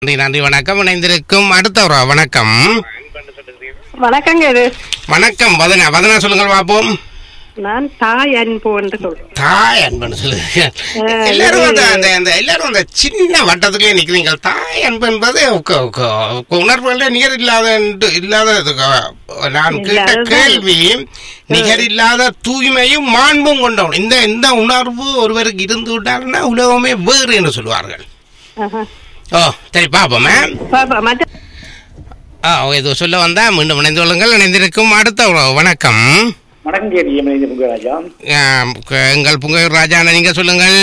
நன்றி நன்றி வணக்கம் இணைந்திருக்கும் அடுத்த ஒரு வணக்கம் வணக்கங்க இது வணக்கம் வதனா வதனா சொல்லுங்கள் பார்ப்போம் நான் தாய் அன்பு என்று சொல்றேன் தாய் அன்புன்னு சொல்லுங்க ஆ, எல்லாரும் அந்த அந்த அந்த எல்லாரும் அந்த சின்ன வட்டத்திலே நிக்கிறீங்க தாய் அன்பு என்பது க- க- உணர்வுகளே நிகர் இல்லாத என்று- இல்லாத இது க- நான் இல்ல, கேட்ட அதுதான். கேள்வி நிகர் இல்லாத தூய்மையும் மாண்பும் கொண்டவன் இந்த இந்த உணர்வு ஒருவருக்கு இருந்து விட்டாருன்னா உலகமே வேறு என்று சொல்வார்கள் ஆஹா. ஓ சரி பாப்போமே பாப்பா, மத்த ஆ இது சொல்ல வந்தா மீண்டும் இணைந்து கொள்ளுங்கள் இணைந்திருக்கும் அடுத்த உறவு. வணக்கம் வணக்கம் கேடி எம்எல்ஏ முகராஜா ஆம், க- எங்கள் புங்கர் ராஜா நீங்க சொல்லுங்கள்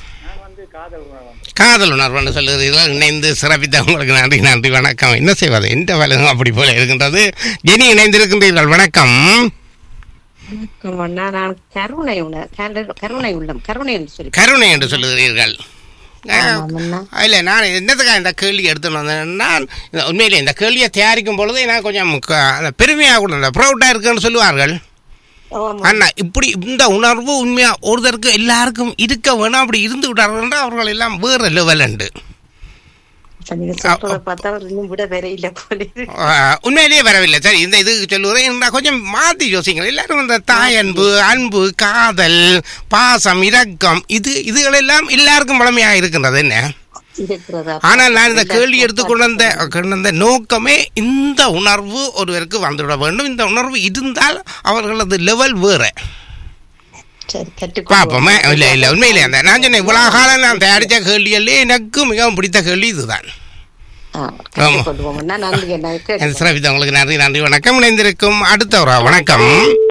காதல் உணர்வு சொல்லுகிறீர்கள் இணைந்து சிறப்பித்த உங்களுக்கு நன்றி நன்றி வணக்கம் என்ன செய்வது எந்த வேலை அப்படி போல இருக்கின்றது ஜெனி இணைந்திருக்கின்றீர்கள் வணக்கம் வணக்கம் அண்ணா நான் கருணை உணர் கரு- கருணை உள்ளம் கருணை என்று சொல்லி கருணை என்று சொல்லுகிறீர்கள் ஆமாம் அண்ணா. இல்லை நான் என்னத்துக்காக இந்த கேள்வி எடுத்துன்னு வந்தேன் நான் இந்த உண்மையிலே இந்த கேள்வியை தயாரிக்கும் பொழுது நான் கொஞ்சம் க- அந்த பெருமையாக கூட ப்ரௌடாக இருக்குன்னு சொல்லுவார்கள் ஆமாம். அண்ணா இப்படி இந்த உணர்வு உண்மையா ஒருத்தருக்கு எல்லாருக்கும் இருக்க வேணும் அப்படி இருந்து விட்டார்கள் அவர்கள் எல்லாம் வேற லெவல் உண்டு இப்ப நீங்க சொல்றத பார்த்தா இன்னும் விட வேற இல்ல போல இருக்கு. ஆஹ், உண்மையிலேயே வரவில்லை சரி இந்த இதுக்கு சொல்லுகிறேன் நான் கொஞ்சம் மாத்தி யோசிங்க எல்லாரும் இந்த தாய் அன்பு அன்பு காதல் பாசம் இரக்கம் இது இதுகளெல்லாம் எல்லாருக்கும் வளமையாக இருக்கின்றது என்ன இருக்கிறதா ஆனால் நான் இந்த கேள்வி எடுத்து கொண்டு வந்த கொண்டு வந்த நோக்கமே இந்த உணர்வு ஒருவருக்கு வந்துவிட வேண்டும் இந்த உணர்வு இருந்தால் அவர்களது லெவல் வேற சரி கற்றுக்கொள்வோம். பாப்போமே இல்ல இல்ல உண்மையிலே அந்த நான் சொன்னேன் இவ்வளவு காலம் நான் தயாரிச்ச கேள்வியிலே எனக்கு மிகவும் பிடித்த கேள்வி இதுதான் ஆ, கற்றுக்கொள்வோம் அண்ணா. நன்றி அண்ணா. என் கேட்டுக்கொள்வோம். சிறப்பித்த உங்களுக்கு நன்றி நன்றி வணக்கம் இணைந்திருக்கும் அடுத்த ஒரு வணக்கம்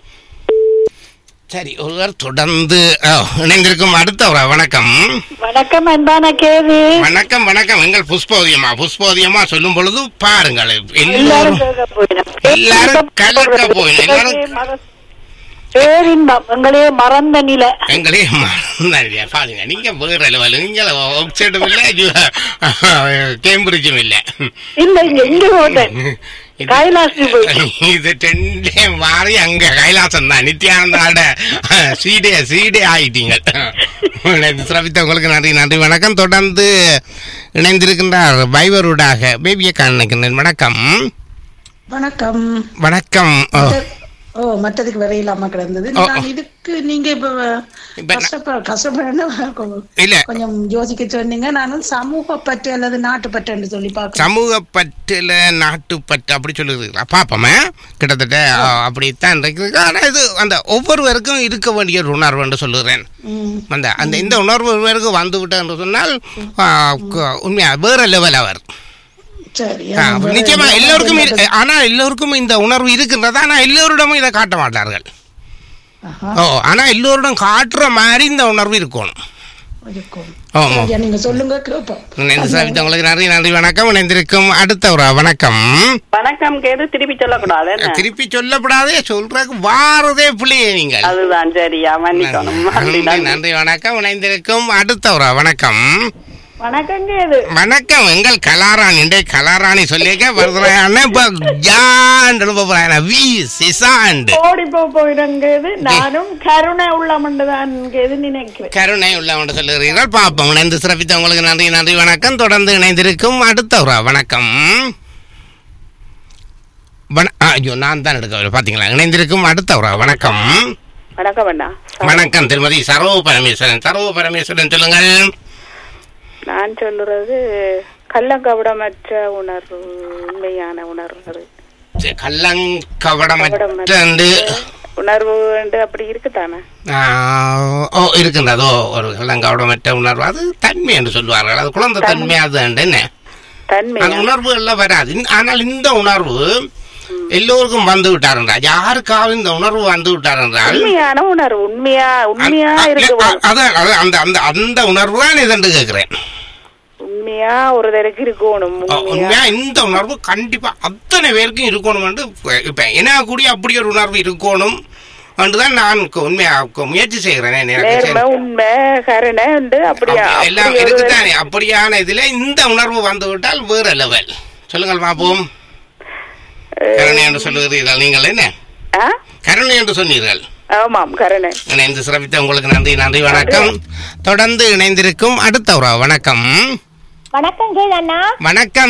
சரி ஒருவர் தொடர்ந்து ஓ, இணைந்திருக்கும் அடுத்த ஒரு வணக்கம் வணக்கம் அன்பான கேது வணக்கம் வணக்கம் எங்கள் புஷ்போதியமா புஷ்போதியமா சொல்லும் பொழுது பாருங்கள் எல்லாரும் எல்லாரும் கேட்க போயிடும். எல்லாரும் கலக்க போயிடும். எல்லாரும் மக- பேரின்பம் எங்களே மறந்த நிலை எங்களே மறந்தாரியா பாருங்க நீங்க வேற லெவல் நீங்க ஆக்சைடும் இல்ல கேம்பிரிட்ஜும் இல்ல இல்ல இங்க இங்க போட்டேன் இது- கைலாசி போய் இது ரெண்டே மாறி அங்க கைலாசம் தான் நித்யானந்தாட சீடே சீடே ஆயிட்டீங்க சிரவித்த உங்களுக்கு நன்றி நன்றி வணக்கம் தொடர்ந்து இணைந்திருக்கின்றார் பைவருடாக பேபியை காணிக்கின்றேன் வணக்கம் வணக்கம் வணக்கம் ஓ, ஓ மற்றதுக்கு வேற இல்லாம கிடந்தது ஓ, நான் இதுக்கு நீங்க இப்ப இப்ப நான்- கஷ்டப்பட கஷ்டப்படணும் இல்ல கொஞ்சம் யோசிக்க சொன்னீங்க நானும் சமூக பற்று அல்லது நாட்டு பற்றுன்னு சொல்லி பார்க்கிறேன் சமூக பற்றுல நாட்டுப்பற்று அப்படி சொல்லுறீங்களா பாப்போமே கிட்டத்தட்ட ஆ, அப்படித்தான் இருக்குது ஆனா இது அந்த ஒவ்வொருவருக்கும் இருக்க வேண்டிய ஒரு உணர்வு என்று சொல்லுகிறேன் ம், அந்த அந்த இந்த உணர்வு ஒருவருக்கு வந்து விட்டது என்று சொன்னால் ஆ, க- உண்மையா வேற லெவல் அவர் சரி ஆ, அது வேற நிச்சயமா என்ன எல்லோருக்கும் பண்றது? இரு- ஆனா எல்லோருக்கும் இந்த உணர்வு இருக்கின்றது ஆனா எல்லோரிடமும் இதை காட்ட மாட்டார்கள் ஆஹா, ஓ ஆனா எல்லோரிடம் காட்டுற மாதிரி இந்த உணர்வு இருக்கணும் இருக்கும் ஆமா சரியா, நீங்க சொல்லுங்க கேட்போம் இணைந்து சாவித்தவங்களுக்கு நன்றி நன்றி வணக்கம் இணைந்திருக்கும் அடுத்த ஒரு வணக்கம் வணக்கம் கேது திருப்பி சொல்லக்கூடாது என்ன? திருப்பி சொல்லப்படாதே சொல்றதுக்கு வாரதே பிள்ளையே நீங்கள் அதுதான் சரியா மன்னிக்கணும் நன்றி நன்றி வணக்கம் இணைந்திருக்கும் அடுத்த ஒரு வணக்கம் வணக்கம் கேது வணக்கம் எங்கள் கலாராணி இன்றைய கலாராணி சொல்லியிருக்க வருதுறான இப்ப ஜான் எழுப்ப போறாங்க வி சிசாண்ட் ஓடி போயிடுங்கிறது நானும் கருணை உள்ளமண்டுதான் கேது நினைக்கிறேன் கருணை உள்ளவன் சொல்லுகிறீர்கள் பாப்போம் இணைந்து சிறப்பித்த உங்களுக்கு நன்றி நன்றி வணக்கம் தொடர்ந்து இணைந்திருக்கும் அடுத்த ஒரு வணக்கம் வண- ஆ, ஐயோ நான் தான் எடுக்க பாத்தீங்களா இணைந்திருக்கும் அடுத்த ஒரு வணக்கம் வணக்கம் அண்ணா வணக்கம் திருமதி சரவ பரமேஸ்வரன் சரவ பரமேஸ்வரன் சொல்லுங்கள் நான் சொல்லுறது கள்ளங்கபடமற்ற உணர்வு உண்மையான உணர்வு சரி, கள்ளங்கவடமற்ற உணர்வு வந்து அப்படி இருக்குதானே ஆ, ஓ இருக்கின்றதோ ஒரு கள்ளங்கவடமற்ற உணர்வு அது தன்மை என்று சொல்வார்கள் அது குழந்தை தன்மை அது என்ன தன்மை அந்த உணர்வு எல்லாம் வராது இந்த- ஆனால் இந்த உணர்வு எல்லோருக்கும் வந்து விட்டார் என்றால் யாருக்காவது இந்த உணர்வு வந்து விட்டார் என்றால் உண்மையான உணர்வு உண்மையா உண்மையா அ- இருக்கு அ- அதான் அதான் அந்த அந்த அந்த உணர்வு தான் இதென்று கேட்கிறேன் உண்மையா ஒரு தடவைக்கு இருக்கணும் அ, உண்மையா உண்மையா இந்த உணர்வு கண்டிப்பா அத்தனை பேருக்கும் இருக்கணும் என்று இப்ப என்ன கூடிய அப்படி ஒரு உணர்வு இருக்கணும் என்றுதான் நான் கு- உண்மையா கு- முயற்சி செய்கிறேன் எனக்கு நேர்மை சரி. உண்மை கருணை உண்டு அப்படியா அப்படி எல்லாம் அப்படி ஒரு இருக்குதானே அப்படியான இதுல இந்த உணர்வு வந்து விட்டால் வேற லெவல் சொல்லுங்கள் பாப்போம் கருணை என்று சொல்லுகிறீர்கள் நீங்கள் என்ன ஆ? கருணை என்று சொன்னீர்கள் ஆமாம் கருணை இணைந்து சிறப்பித்த உங்களுக்கு நன்றி நன்றி வணக்கம் தொடர்ந்து இணைந்திருக்கும் அடுத்த ஒரு வணக்கம் வணக்கம் கேது அண்ணா வணக்கம்